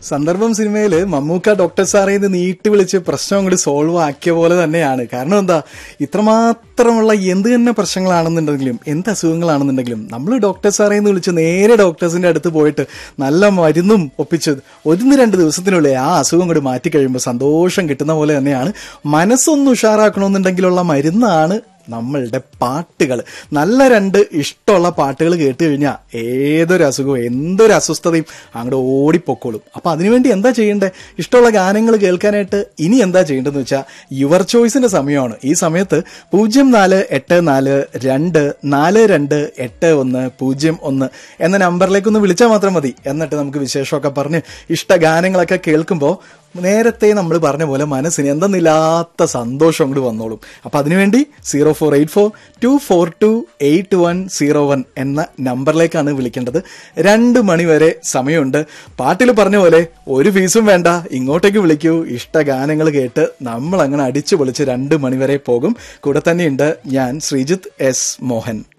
സന്ദർഭം സിനിമയില് മമ്മൂക്ക ഡോക്ടർ സാറേ നിന്ന് നീട്ടി വിളിച്ച് പ്രശ്നം അങ്ങോട്ട് സോൾവ് ആക്കിയ പോലെ തന്നെയാണ് കാരണം എന്താ ഇത്രമാത്രമുള്ള എന്ത് തന്നെ പ്രശ്നങ്ങളാണെന്നുണ്ടെങ്കിലും എന്ത് അസുഖങ്ങളാണെന്നുണ്ടെങ്കിലും നമ്മൾ ഡോക്ടർ സാറേ എന്ന് വിളിച്ച് നേരെ ഡോക്ടേഴ്സിന്റെ അടുത്ത് പോയിട്ട് നല്ല മരുന്നും ഒപ്പിച്ച് ഒന്ന് രണ്ട് ദിവസത്തിനുള്ളിൽ ആ അസുഖം കൂടി മാറ്റി കഴിയുമ്പോൾ സന്തോഷം കിട്ടുന്ന പോലെ തന്നെയാണ് മനസ്സൊന്ന് ഉഷാറാക്കണമെന്നുണ്ടെങ്കിലുള്ള മരുന്നാണ് നമ്മളുടെ പാട്ടുകൾ നല്ല രണ്ട് ഇഷ്ടമുള്ള പാട്ടുകൾ കേട്ട് കഴിഞ്ഞാൽ ഏതൊരു അസുഖവും എന്തൊരു അസ്വസ്ഥതയും അങ്ങോട്ട് ഓടിപ്പൊക്കോളും അപ്പൊ അതിനുവേണ്ടി എന്താ ചെയ്യേണ്ടത് ഇഷ്ടമുള്ള ഗാനങ്ങൾ കേൾക്കാനായിട്ട് ഇനി എന്താ ചെയ്യേണ്ടതെന്ന് വെച്ചാൽ യുവർ ചോയ്സിന്റെ സമയമാണ് ഈ സമയത്ത് പൂജ്യം നാല് എട്ട് നാല് രണ്ട് നാല് രണ്ട് എട്ട് ഒന്ന് പൂജ്യം ഒന്ന് എന്ന നമ്പറിലേക്ക് ഒന്ന് വിളിച്ചാൽ മാത്രം മതി എന്നിട്ട് നമുക്ക് വിശേഷമൊക്കെ പറഞ്ഞ് ഇഷ്ട ഗാനങ്ങളൊക്കെ കേൾക്കുമ്പോൾ നേരത്തെ നമ്മൾ പറഞ്ഞ പോലെ മനസ്സിന് എന്തെന്നില്ലാത്ത സന്തോഷം അങ്ങോട്ട് വന്നോളും അപ്പൊ അതിനുവേണ്ടി zero four eight four two four two eight one zero one എന്ന നമ്പറിലേക്കാണ് വിളിക്കേണ്ടത് രണ്ട് മണി വരെ സമയമുണ്ട് പാട്ടിൽ പറഞ്ഞ പോലെ ഒരു ഫീസും വേണ്ട ഇങ്ങോട്ടേക്ക് വിളിക്കൂ ഇഷ്ട ഗാനങ്ങൾ കേട്ട് നമ്മൾ അങ്ങനെ അടിച്ചു പൊളിച്ച് രണ്ട് മണി വരെ പോകും കൂടെ തന്നെയുണ്ട് ഞാൻ ശ്രീജിത്ത് എസ് മോഹൻ